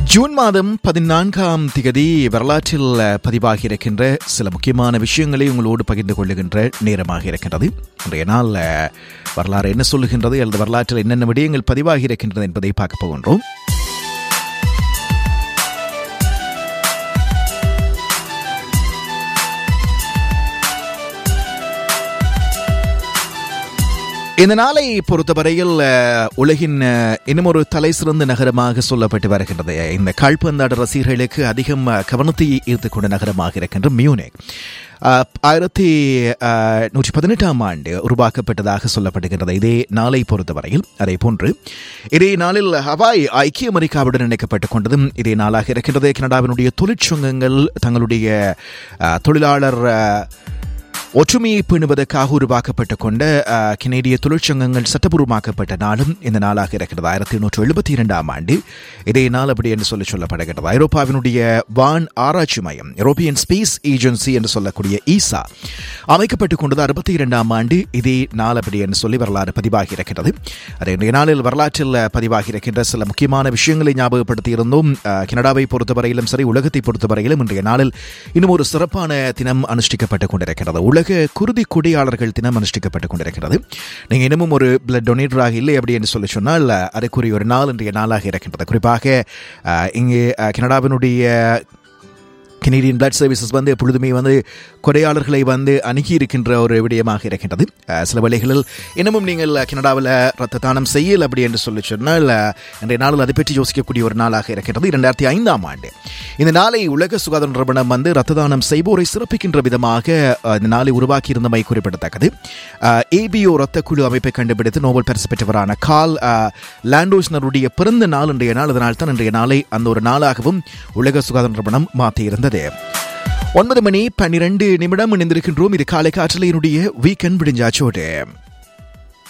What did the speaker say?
June மாதம் பதினான்காம் திகதி வரலாற்றில் பதிவாகி இருக்கின்ற சில முக்கியமான விஷயங்களை உங்களோடு பகிர்ந்து கொள்ளுகின்ற நேரமாக இருக்கின்றது இன்றைய நாள் அஹ், வரலாறு என்ன சொல்லுகின்றது அல்லது வரலாற்றில் என்னென்ன விடயங்கள் பதிவாகி இருக்கின்றது என்பதை பார்க்க போகின்றோம் இந்த நாளை பொறுத்தவரையில் அஹ், உலகின் அஹ், இன்னும் ஒரு தலை சிறந்த நகரமாக சொல்லப்பட்டு வருகின்றது இந்த கால்பந்தாட்ட ரசிகர்களுக்கு அதிகம் அஹ், கவனத்தை ஈர்த்துக் கொண்ட நகரமாக இருக்கின்ற மியூனிக் அஹ், ஆயிரத்தி அஹ், நூற்றி பதினெட்டாம் ஆண்டு உருவாக்கப்பட்டதாக சொல்லப்படுகின்றது இதே நாளை பொறுத்தவரையில் அதே போன்று இதே நாளில் ஹவாய் ஐக்கிய அமெரிக்காவுடன் இணைக்கப்பட்டுக் கொண்டதும் இதே நாளாக இருக்கின்றது கனடாவினுடைய தொழிற்சங்கங்கள் தங்களுடைய அஹ், தொழிலாளர் அஹ், ஒற்றுமையை பேணுவதற்காக உருவாக்கப்பட்டுக் கொண்ட அஹ், கனேடிய தொழிற்சங்கங்கள் சட்டபூர்வமாக்கப்பட்ட நாளும் இந்த நாளாக இருக்கிறது ஆயிரத்தி எண்ணூற்று எழுபத்தி இரண்டாம் ஆண்டு இதே நாள் அப்படி என்று சொல்லி சொல்லப்படுகிறது ஐரோப்பாவினுடைய வான் ஆராய்ச்சி மையம் யூரோப்பியன் ஸ்பேஸ் ஏஜென்சி என்று சொல்லக்கூடிய ஈசா அமைக்கப்பட்டுக் கொண்டது அறுபத்தி இரண்டாம் ஆண்டு இதே நாள் அப்படி என்று சொல்லி வரலாறு பதிவாகி இருக்கிறது அதே இன்றைய நாளில் வரலாற்றில் பதிவாகி இருக்கின்ற சில முக்கியமான விஷயங்களை ஞாபகப்படுத்தி இருந்தோம் அஹ், கனடாவை பொறுத்தவரையிலும் சரி உலகத்தை பொறுத்தவரையிலும் இன்றைய நாளில் இன்னும் ஒரு சிறப்பான தினம் அனுஷ்டிக்கப்பட்டுக் கொண்டிருக்கிறது உலக குருதி கொடியாளர்கள் தினம் அனுஷ்டிக்கப்பட்டுக் கொண்டிருக்கிறது நீங்க இன்னமும் ஒரு பிளட் டொனேட்டராக இல்லை அப்படி என்று சொல்லி சொன்னால் அஹ், அதுக்குரிய ஒரு நாள் இன்றைய நாளாக இருக்கின்றது குறிப்பாக அஹ், இங்கே அஹ், கனடாவினுடைய கனேடியன் பிளட் சர்வீசஸ் வந்து எப்பொழுதுமே வந்து கொடையாளர்களை வந்து அணுகி இருக்கின்ற ஒரு விடயமாக இருக்கின்றது அஹ், சில வேளைகளில் இன்னமும் நீங்கள் கனடாவில் ரத்த தானம் செய்யல் அப்படி என்று சொல்லி சொன்னால் அஹ், இன்றைய நாளில் அதை பற்றி யோசிக்கக்கூடிய ஒரு நாளாக இருக்கின்றது இரண்டாயிரத்தி ஐந்தாம் ஆண்டு இந்த நாளை உலக சுகாதார நிறுவனம் வந்து ரத்த தானம் செய்வோரை சிறப்பிக்கின்ற விதமாக அஹ், இந்த நாளை உருவாக்கி இருந்தமை குறிப்பிடத்தக்கது ஏபிஓ ரத்த குழு அமைப்பை கண்டுபிடித்து நோபல் பரிசு பெற்றவரான கால் அஹ், லாண்டோஸ்னருடைய பிறந்த நாள் இன்றைய நாள் அதனால் தான் இன்றைய நாளை அந்த ஒரு நாளாகவும் உலக சுகாதார நிறுவனம் மாற்றியிருந்தது ஒன்பது மணி பன்னிரண்டு நிமிடம் இணைந்திருக்கின்றோம் இது காலை காற்றலையினுடைய வீக்கெண்ட் விடிஞ்சாச்சோடு